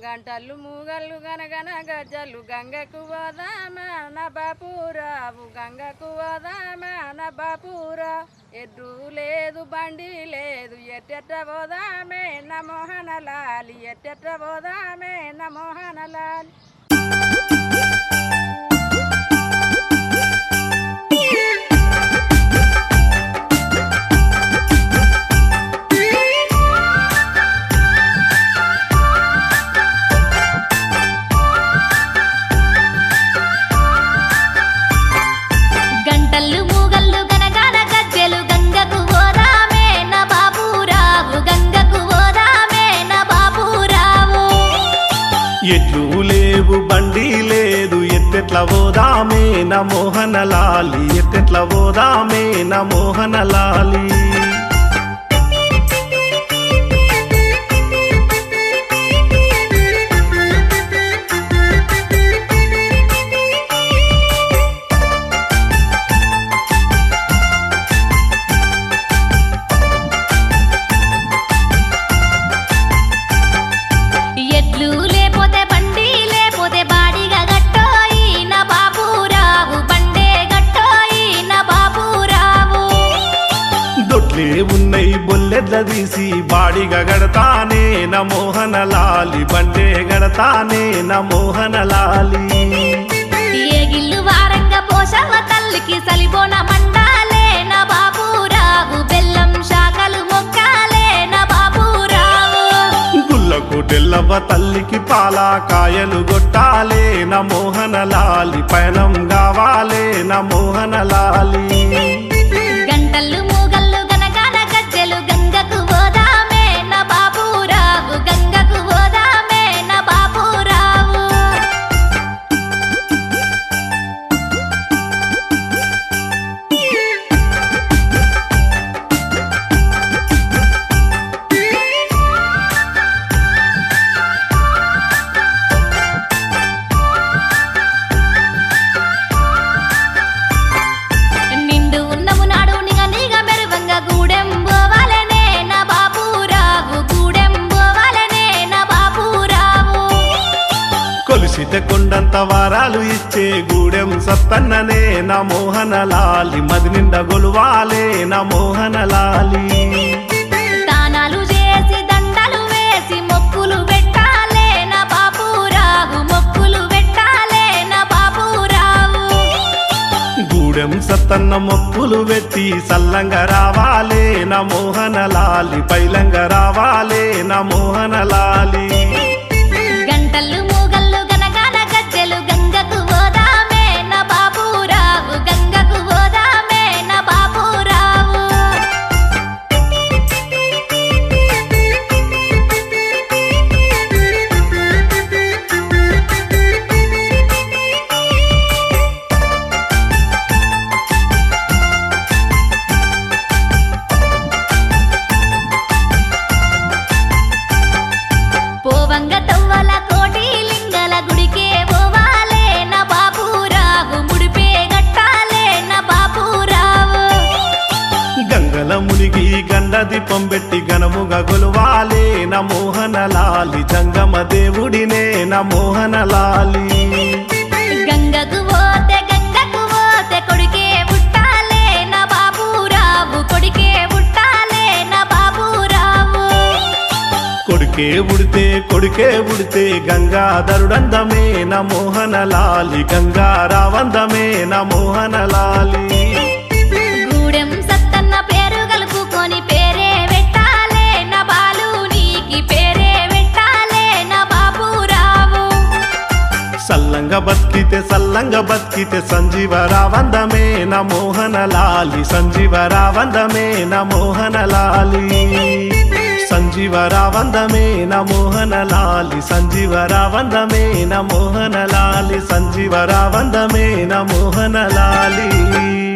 గంటలు మూగళ్ళు గనగన గజ్జలు గంగకు పోదామా నా బాపురావు గంగకు పోదామా నా బాపురా ఎద్దు లేదు బండి లేదు ఎట్టెట్ట పోదామే నా మోహన లాలి ఎట్టెట్ట పోదామే నా మోహన లాలి గంటలు మూగళ్ళు గనగాన గజ్జెలు గంగకు పోదామే నా బాబురావు గంగకు పోదామే నా బాబురావు ఎట్లు లేవు బండి లేదు ఎత్తెట్ల పోదామే నా మోహన లాలి ఎత్తెట్ల పోదామే నా మోహన లాలి ఎడ్లు లేపోతే బండి లేపోతే బాడిగా గట్టోయి నా బాబురావు బండే గట్టోయి నా బాబురావు దొడ్లే ఉన్నాయి బొల్లెడ్ల తీసి బాడిగా గడతానే నా మోహన లాలి బండే గడతానే నా మోహన లాలి ఏగిల్లు వారంగా పోషవ తల్లికి సలిబోన మండాలే నా బాబురావు బెల్లం శాఖలు మొక్కాలే నా బాబురావు గుల్లకు తెల్లవ్వ తల్లికి పాల కాయలు గొట్టాలే నా మోహన లాలి పయనం కావాలే నా మోహన లాలి గంటలు మూగళ్ళు గనగాన గజ్జెలు గంగకు పోదామే నా బాబురావు గంగకు పోదామే నా బాబురావు నిండు ఉన్నము నాడు నిగ నిగ మెరువంగ గూడెం పోవాలనే నా బాబురావు గూడెం పోవాలనే నా బాబురావు కొలిసితే కొండంత వారాలు ఇచ్చే గూడెం సత్తన్ననే నా మోహన లాలి మది నిండా గొలువాలే నా మోహన లాలి దానాలు చేసి దండలు వేసి మొక్కులు పెట్టాలే నా బాబురావు మొక్కులు పెట్టాలే నా బాబురావు గూడెం సత్తన్న మొక్కులు వెట్టి సల్లంగా రావాలే నా మోహన లాలి పైలంగా రావాలే నా మోహన లాలి గంటలు మూగళ్ళు గనగాన గజ్జెలు గంగకు పోదామే నా బాబురావు గంగకు పోదామే నా బాబురావు పోవంగ తవ్వల కోటి లింగల గుడికే పోవాలే నా బాబురావు ముడిపే గట్టాలే నా బాబురావు గంగల మునిగి గండ దీపం పెట్టి గనముగా గొలువాలే నా మోహన లాలి జంగమ దేవుడినే నా మోహన లాలి గంగకు పోతే గంగకు పోతే కొడికే పుట్టాలే నా బాబురావు కొడికే పుట్టాలే నా బాబురావు కొడుకే ఉడితే కొడుకే ఉడితే గంగాధరుడందమే నా మోహన లాలి గంగారావందమే నా మోహన లాలి గూడెం సత్తన్న పేరు కలుపుకొని పేరే పెట్టాలే నా బాలు నీకి పేరే పెట్టాలే నా బాబురావు సల్లంగ బతికితే సల్లంగ బతికితే సంజీవ రావందమే నా మోహన లాలి సంజీవ రావందమే నా మోహన లాలి సంజీవ రావందమే నా మోహన లాలి సంజీవ రావందమే నా మోహన లాలి సంజీవ రావందమే నా మోహన లాలి